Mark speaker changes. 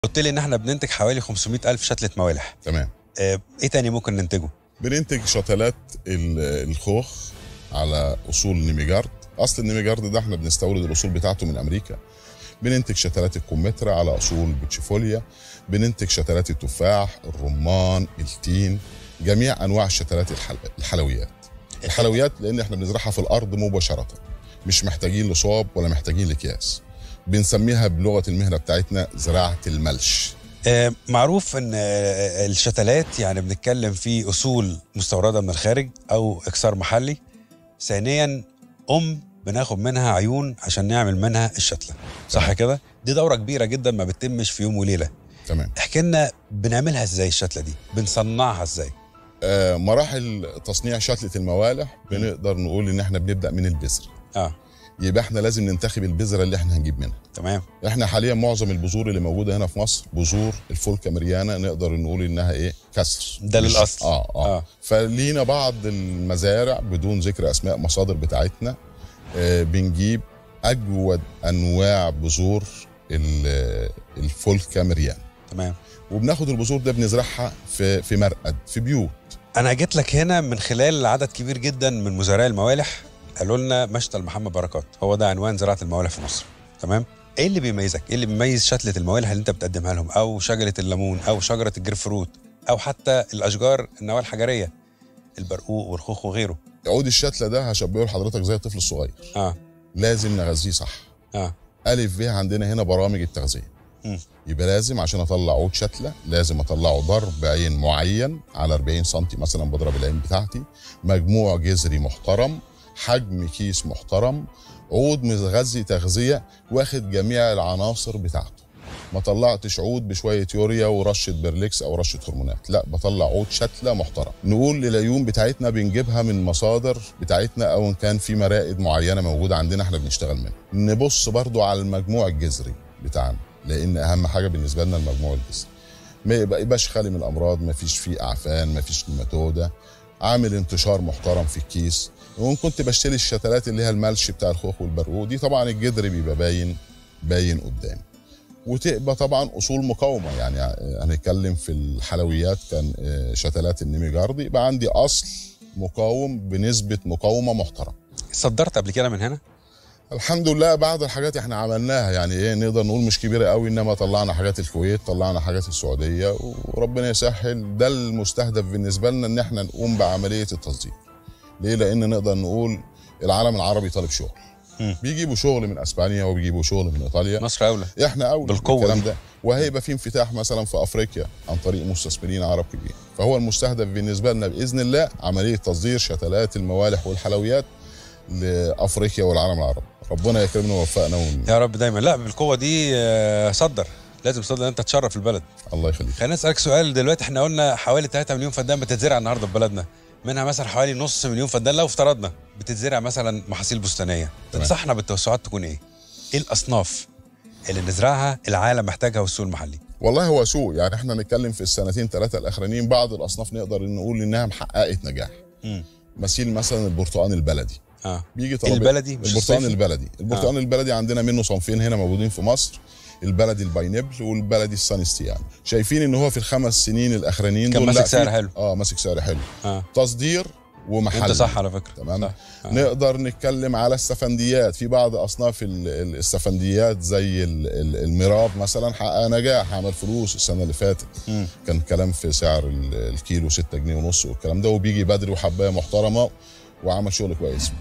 Speaker 1: قلت لي ان احنا بننتج حوالي 500 الف شتله موالح
Speaker 2: تمام
Speaker 1: آه، ايه تاني ممكن ننتجه
Speaker 2: بننتج شتلات ال- الخوخ على اصول نيميجارد اصل النيميجارد ده احنا بنستورد الاصول بتاعته من امريكا بننتج شتلات الكمثرى على اصول بتشيفوليا بننتج شتلات التفاح الرمان التين جميع انواع الشتلات الحل... الحلويات الحلويات لان احنا بنزرعها في الارض مباشره مش محتاجين لصوب ولا محتاجين لاكياس بنسميها بلغه المهنه بتاعتنا زراعه الملش
Speaker 1: آه، معروف ان آه، الشتلات يعني بنتكلم في اصول مستورده من الخارج او اكسار محلي ثانيا ام بناخد منها عيون عشان نعمل منها الشتله صح
Speaker 2: تمام.
Speaker 1: كده دي دوره كبيره جدا ما بتتمش في يوم وليله
Speaker 2: تمام
Speaker 1: احكي لنا بنعملها ازاي الشتله دي بنصنعها ازاي
Speaker 2: آه، مراحل تصنيع شتلة الموالح بنقدر نقول ان احنا بنبدا من البذر
Speaker 1: اه
Speaker 2: يبقى احنا لازم ننتخب البذره اللي احنا هنجيب منها
Speaker 1: تمام
Speaker 2: احنا حاليا معظم البذور اللي موجوده هنا في مصر بذور الفولكا مريانا نقدر نقول انها ايه كسر
Speaker 1: ده
Speaker 2: مش-
Speaker 1: للأصل.
Speaker 2: اه اه,
Speaker 1: آه.
Speaker 2: آه. فلينا بعض المزارع بدون ذكر اسماء مصادر بتاعتنا آه بنجيب اجود انواع بذور ال- الفولكا مريانا
Speaker 1: تمام
Speaker 2: وبناخد البذور ده بنزرعها في في مرقد في بيوت
Speaker 1: انا جيت لك هنا من خلال عدد كبير جدا من مزارعي الموالح قالوا لنا مشتل محمد بركات هو ده عنوان زراعه الموالح في مصر تمام ايه اللي بيميزك ايه اللي بيميز شتله الموالح اللي انت بتقدمها لهم او شجره الليمون او شجره الجريب فروت او حتى الاشجار النواه الحجريه البرقوق والخوخ وغيره
Speaker 2: عود الشتله ده هشبهه لحضرتك زي الطفل الصغير
Speaker 1: اه
Speaker 2: لازم نغذيه صح
Speaker 1: اه
Speaker 2: الف ب عندنا هنا برامج التغذيه
Speaker 1: مم.
Speaker 2: يبقى لازم عشان اطلع عود شتله لازم اطلعه ضرب عين معين على 40 سم مثلا بضرب العين بتاعتي مجموع جذري محترم حجم كيس محترم عود متغذي تغذيه واخد جميع العناصر بتاعته ما طلعتش عود بشويه يوريا ورشه برليكس او رشه هرمونات لا بطلع عود شتله محترم نقول للعيون بتاعتنا بنجيبها من مصادر بتاعتنا او ان كان في مرائد معينه موجوده عندنا احنا بنشتغل منها نبص برضو على المجموع الجذري بتاعنا لان اهم حاجه بالنسبه لنا المجموع الجذري ما يبقى يبقاش خالي من الامراض ما فيش فيه اعفان ما فيش نيماتوده عامل انتشار محترم في الكيس وان كنت بشتري الشتلات اللي هي الملش بتاع الخوخ والبرقوق دي طبعا الجذر بيبقى باين باين قدام وتبقى طبعا اصول مقاومه يعني هنتكلم في الحلويات كان آه، شتلات النيميجاردي يبقى عندي اصل مقاوم بنسبه مقاومه محترمه
Speaker 1: صدرت قبل كده من هنا
Speaker 2: الحمد لله بعض الحاجات احنا عملناها يعني ايه نقدر نقول مش كبيره قوي انما طلعنا حاجات الكويت طلعنا حاجات السعوديه وربنا يسهل ده المستهدف بالنسبه لنا ان احنا نقوم بعمليه التصدير ليه لان نقدر نقول العالم العربي طالب شغل
Speaker 1: مم.
Speaker 2: بيجيبوا شغل من اسبانيا وبيجيبوا شغل من ايطاليا
Speaker 1: مصر اولى
Speaker 2: احنا اولى
Speaker 1: بالقوة
Speaker 2: بالكلام
Speaker 1: دي.
Speaker 2: ده وهيبقى في انفتاح مثلا في افريقيا عن طريق مستثمرين عرب كبير فهو المستهدف بالنسبه لنا باذن الله عمليه تصدير شتلات الموالح والحلويات لافريقيا والعالم العربي ربنا يكرمنا ويوفقنا ون...
Speaker 1: يا رب دايما لا بالقوه دي آه، صدر لازم تصدر انت تشرف البلد
Speaker 2: الله يخليك
Speaker 1: خلينا نسالك سؤال دلوقتي احنا قلنا حوالي 3 مليون فدان بتتزرع النهارده في بلدنا منها مثلا حوالي نص مليون فدان لو افترضنا بتتزرع مثلا محاصيل بستانيه
Speaker 2: تمام.
Speaker 1: تنصحنا بالتوسعات تكون ايه؟ ايه الاصناف اللي نزرعها العالم محتاجها والسوق المحلي؟
Speaker 2: والله هو سوق يعني احنا نتكلم في السنتين ثلاثه الاخرانيين بعض الاصناف نقدر نقول انها محققه نجاح
Speaker 1: امم
Speaker 2: مثيل مثلا البرتقال البلدي
Speaker 1: اه
Speaker 2: بيجي طلب
Speaker 1: البلدي مش
Speaker 2: البرتقال
Speaker 1: الصيفي؟
Speaker 2: البلدي البرتقال البلدي عندنا منه صنفين هنا موجودين في مصر البلدي الباينبل والبلدي السانستيان شايفين ان هو في الخمس سنين الاخرانيين
Speaker 1: كان
Speaker 2: دول
Speaker 1: ماسك
Speaker 2: لا، في-
Speaker 1: سعر حلو.
Speaker 2: اه ماسك سعر حلو
Speaker 1: اه
Speaker 2: تصدير ومحل
Speaker 1: انت صح على فكره
Speaker 2: تمام
Speaker 1: صح. آه.
Speaker 2: نقدر نتكلم على السفنديات في بعض اصناف ال- ال- السفنديات زي ال- ال- الميراب مثلا حقق نجاح عمل فلوس السنه اللي فاتت
Speaker 1: مم.
Speaker 2: كان كلام في سعر ال- الكيلو 6 جنيه ونص والكلام ده وبيجي بدري وحبايه محترمه وعمل شغل كويس